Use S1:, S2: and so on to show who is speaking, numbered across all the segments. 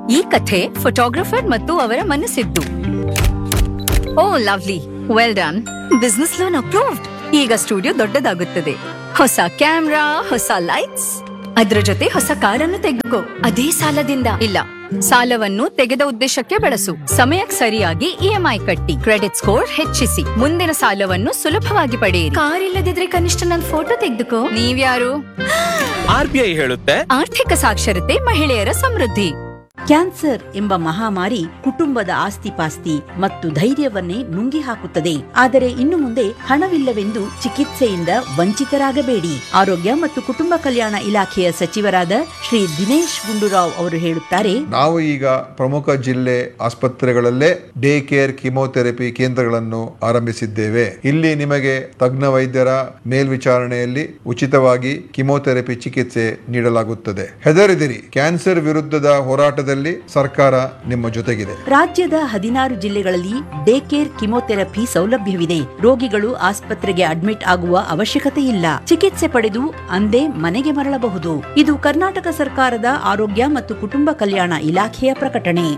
S1: ಈ ಕಥೆ ಫೋಟೋಗ್ರಫರ್ ಮತ್ತು ಅವರ ಮನಸ್ಸಿದ್ದು oh lovely well done business loan approved ಈಗ ಸ್ಟುಡಿಯೋ ದೊಡ್ಡದಾಗುತ್ತದೆ ಹೊಸ ಕ್ಯಾಮ್ರಾ ಹೊಸ ಲೈಟ್ಸ್ ಅದ್ರ ಜೊತೆ ಹೊಸ ಕಾರನ್ನು ತೆಗೆದುಕೋ ಅದೇ ಸಾಲದಿಂದ ಇಲ್ಲ ಸಾಲವನ್ನು ತೆಗೆದ ಉದ್ದೇಶಕ್ಕೆ ಬಳಸು ಸಮಯಕ್ಕೆ ಸರಿಯಾಗಿ ಇಎಂಐ ಕಟ್ಟಿ ಕ್ರೆಡಿಟ್ ಸ್ಕೋರ್ ಹೆಚ್ಚಿಸಿ ಮುಂದಿನ ಸಾಲವನ್ನು ಸುಲಭವಾಗಿ ಪಡೆಯಿರಿ ಕಾರ್ ಇಲ್ಲದಿದ್ರೆ ಕನಿಷ್ಠ ನನ್ನ ಫೋಟೋ ತೆಗೆದುಕೋ ನೀವ್ಯಾರು
S2: ಆರ್ ಬಿ ಐ ಹೇಳುತ್ತೆ
S1: ಆರ್ಥಿಕ ಸಾಕ್ಷರತೆ ಮಹಿಳೆಯರ ಸಮೃದ್ಧಿ
S3: ಕ್ಯಾನ್ಸರ್ ಎಂಬ ಮಹಾಮಾರಿ ಕುಟುಂಬದ ಆಸ್ತಿಪಾಸ್ತಿ ಮತ್ತು ಧೈರ್ಯವನ್ನೇ ನುಂಗಿ ಹಾಕುತ್ತದೆ ಆದರೆ ಇನ್ನು ಮುಂದೆ ಹಣವಿಲ್ಲವೆಂದು ಚಿಕಿತ್ಸೆಯಿಂದ ವಂಚಿತರಾಗಬೇಡಿ ಆರೋಗ್ಯ ಮತ್ತು ಕುಟುಂಬ ಕಲ್ಯಾಣ ಇಲಾಖೆಯ ಸಚಿವರಾದ ಶ್ರೀ ದಿನೇಶ್ ಗುಂಡೂರಾವ್ ಅವರು ಹೇಳುತ್ತಾರೆ
S4: ನಾವು ಈಗ ಪ್ರಮುಖ ಜಿಲ್ಲೆ ಆಸ್ಪತ್ರೆಗಳಲ್ಲೇ ಡೇ ಕೇರ್ ಕಿಮೋಥೆರಪಿ ಕೇಂದ್ರಗಳನ್ನು ಆರಂಭಿಸಿದ್ದೇವೆ ಇಲ್ಲಿ ನಿಮಗೆ ತಜ್ಞ ವೈದ್ಯರ ಮೇಲ್ವಿಚಾರಣೆಯಲ್ಲಿ ಉಚಿತವಾಗಿ ಕಿಮೋಥೆರಪಿ ಚಿಕಿತ್ಸೆ ನೀಡಲಾಗುತ್ತದೆ ಹೆದರಿದಿರಿ ಕ್ಯಾನ್ಸರ್ ವಿರುದ್ಧದ ಹೋರಾಟದಲ್ಲಿ ಸರ್ಕಾರ ನಿಮ್ಮ ಜೊತೆಗಿದೆ
S3: ರಾಜ್ಯದ ಹದಿನಾರು ಜಿಲ್ಲೆಗಳಲ್ಲಿ ಡೇ ಕೇರ್ ಕಿಮೋಥೆರಪಿ ಸೌಲಭ್ಯವಿದೆ ರೋಗಿಗಳು ಆಸ್ಪತ್ರೆಗೆ ಅಡ್ಮಿಟ್ ಆಗುವ ಅವಶ್ಯಕತೆ ಇಲ್ಲ ಚಿಕಿತ್ಸೆ ಪಡೆದು ಅಂದೇ ಮನೆಗೆ ಮರಳಬಹುದು ಇದು ಕರ್ನಾಟಕ ಸರ್ಕಾರದ ಆರೋಗ್ಯ ಮತ್ತು ಕುಟುಂಬ ಕಲ್ಯಾಣ ಇಲಾಖೆಯ ಪ್ರಕಟಣೆ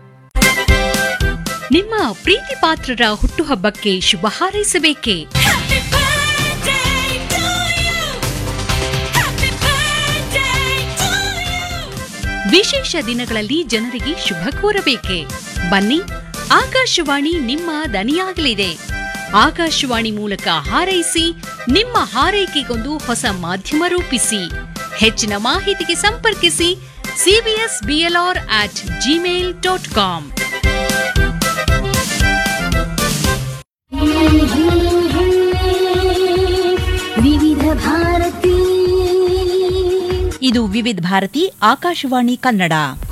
S5: ನಿಮ್ಮ ಪ್ರೀತಿ ಪಾತ್ರರ ಹುಟ್ಟುಹಬ್ಬಕ್ಕೆ ಶುಭ ಹಾರೈಸಬೇಕೇ ವಿಶೇಷ ದಿನಗಳಲ್ಲಿ ಜನರಿಗೆ ಶುಭ ಕೋರಬೇಕೆ ಬನ್ನಿ ಆಕಾಶವಾಣಿ ನಿಮ್ಮ ದನಿಯಾಗಲಿದೆ ಆಕಾಶವಾಣಿ ಮೂಲಕ ಹಾರೈಸಿ ನಿಮ್ಮ ಹಾರೈಕೆಗೊಂದು ಹೊಸ ಮಾಧ್ಯಮ ರೂಪಿಸಿ ಹೆಚ್ಚಿನ ಮಾಹಿತಿಗೆ ಸಂಪರ್ಕಿಸಿ CBS BLR at Gmail dot com
S6: Vividh Bharati
S3: ಇದು ವಿವಿಧ ಭಾರತಿ ಆಕಾಶವಾಣಿ ಕನ್ನಡ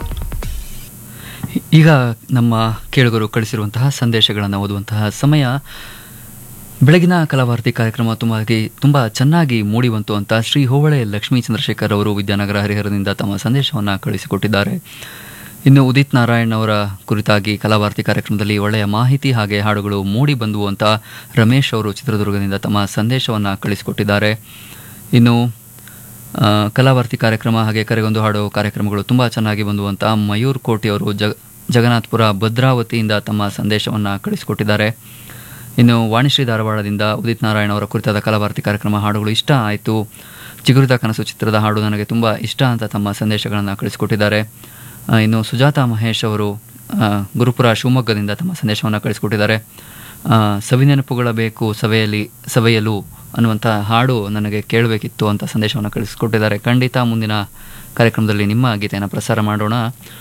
S7: ಈಗ ನಮ್ಮ ಕೇಳುಗರು ಕಳಿಸಿರುವಂತಹ ಸಂದೇಶಗಳನ್ನು ಓದುವಂತಹ ಸಮಯ ಬೆಳಗಿನ ಕಲಾವಾರ್ತಿ ಕಾರ್ಯಕ್ರಮ ತುಂಬಾಗಿ ತುಂಬ ಚೆನ್ನಾಗಿ ಮೂಡಿಬಂತು ಅಂತ ಶ್ರೀ ಹೋಬಳೆ ಲಕ್ಷ್ಮೀ ಚಂದ್ರಶೇಖರ್ ಅವರು ವಿದ್ಯಾನಗರ ಹರಿಹರದಿಂದ ತಮ್ಮ ಸಂದೇಶವನ್ನು ಕಳಿಸಿಕೊಟ್ಟಿದ್ದಾರೆ ಇನ್ನು ಉದಿತ್ ನಾರಾಯಣ್ ಅವರ ಕುರಿತಾಗಿ ಕಲಾವಾರ್ತಿ ಕಾರ್ಯಕ್ರಮದಲ್ಲಿ ಒಳ್ಳೆಯ ಮಾಹಿತಿ ಹಾಗೆ ಹಾಡುಗಳು ಮೂಡಿ ಬಂದವು ಅಂತ ರಮೇಶ್ ಅವರು ಚಿತ್ರದುರ್ಗದಿಂದ ತಮ್ಮ ಸಂದೇಶವನ್ನು ಕಳಿಸಿಕೊಟ್ಟಿದ್ದಾರೆ ಇನ್ನು ಆ, ಕಲಾವಾರ್ತಿ ಕಾರ್ಯಕ್ರಮ ಹಾಗೆ ಕರೆಗೊಂದು ಹಾಡು ಕಾರ್ಯಕ್ರಮಗಳು ತುಂಬ ಚೆನ್ನಾಗಿ ಬಂದವು ಅಂತ ಮಯೂರ್ ಕೋಟಿ ಅವರು ಜಗ ಜಗನ್ನಾಥಪುರ ಭದ್ರಾವತಿಯಿಂದ ತಮ್ಮ ಸಂದೇಶವನ್ನು ಕಳಿಸಿಕೊಟ್ಟಿದ್ದಾರೆ ಇನ್ನು ವಾಣಿಶ್ರೀ ಧಾರವಾಡದಿಂದ ಉದಿತ್ ನಾರಾಯಣ್ ಅವರ ಕುರಿತಾದ ಕಲಾವಾರ್ತಿ ಕಾರ್ಯಕ್ರಮ ಹಾಡುಗಳು ಇಷ್ಟ ಆಯಿತು ಚಿಗುರಿದ ಕನಸು ಚಿತ್ರದ ಹಾಡು ನನಗೆ ತುಂಬ ಇಷ್ಟ ಅಂತ ತಮ್ಮ ಸಂದೇಶಗಳನ್ನು ಕಳಿಸಿಕೊಟ್ಟಿದ್ದಾರೆ ಆ, ಇನ್ನು ಸುಜಾತ ಮಹೇಶ್ ಅವರು ಆ, ಗುರುಪುರ ಶಿವಮೊಗ್ಗದಿಂದ ತಮ್ಮ ಸಂದೇಶವನ್ನು ಕಳಿಸಿಕೊಟ್ಟಿದ್ದಾರೆ ಆ, ಸವಿನೆನಪುಗಳ ಬೇಕು ಸಭೆಯಲ್ಲಿ ಸಭೆಯಲು ಅನ್ನುವಂಥ ಹಾಡು ನನಗೆ ಕೇಳಬೇಕಿತ್ತು ಅಂತ ಸಂದೇಶವನ್ನು ಕಳಿಸಿಕೊಟ್ಟಿದ್ದಾರೆ ಖಂಡಿತ ಮುಂದಿನ ಕಾರ್ಯಕ್ರಮದಲ್ಲಿ ನಿಮ್ಮ ಗೀತೆಯನ್ನು ಪ್ರಸಾರ ಮಾಡೋಣ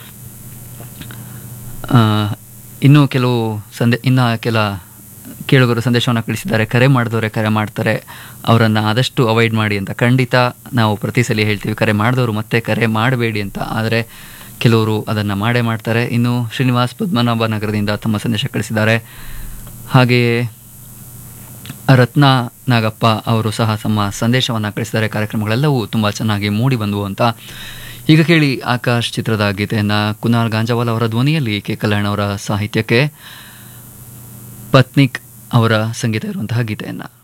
S7: ಆ, ಇನ್ನೂ ಕೆಲವು ಸಂದೇ ಇನ್ನು ಕೆಲ ಕೇಳುಗರು ಸಂದೇಶವನ್ನು ಕಳಿಸಿದ್ದಾರೆ ಕರೆ ಮಾಡಿದವರೇ ಕರೆ ಮಾಡ್ತಾರೆ ಅವರನ್ನು ಆದಷ್ಟು ಅವಾಯ್ಡ್ ಮಾಡಿ ಅಂತ ಖಂಡಿತ ನಾವು ಪ್ರತಿ ಸಲ ಹೇಳ್ತೀವಿ ಕರೆ ಮಾಡಿದವರು ಮತ್ತೆ ಕರೆ ಮಾಡಬೇಡಿ ಅಂತ ಆದರೆ ಕೆಲವರು ಅದನ್ನು ಮಾಡೇ ಮಾಡ್ತಾರೆ ಇನ್ನು ಶ್ರೀನಿವಾಸ್ ಪದ್ಮನಾಭ ನಗರದಿಂದ ತಮ್ಮ ಸಂದೇಶ ಕಳಿಸಿದ್ದಾರೆ ಹಾಗೆಯೇ ರತ್ನ ನಾಗಪ್ಪ ಅವರು ಸಹ ತಮ್ಮ ಸಂದೇಶವನ್ನು ಕಳಿಸಿದ್ದಾರೆ ಕಾರ್ಯಕ್ರಮಗಳೆಲ್ಲವೂ ತುಂಬ ಚೆನ್ನಾಗಿ ಮೂಡಿ ಬಂದವು ಅಂತ ಈಗ ಕೇಳಿ ಆಕಾಶ್ ಚಿತ್ರದ ಗೀತೆಯನ್ನು ಕುನಾಲ್ ಗಾಂಜಾವಾಲ್ ಅವರ ಧ್ವನಿಯಲ್ಲಿ ಕೆ ಕಲ್ಯಾಣ್ ಅವರ ಸಾಹಿತ್ಯಕ್ಕೆ ಪತ್ನಿಕ್ ಅವರ ಸಂಗೀತ ಇರುವಂತಹ ಗೀತೆಯನ್ನು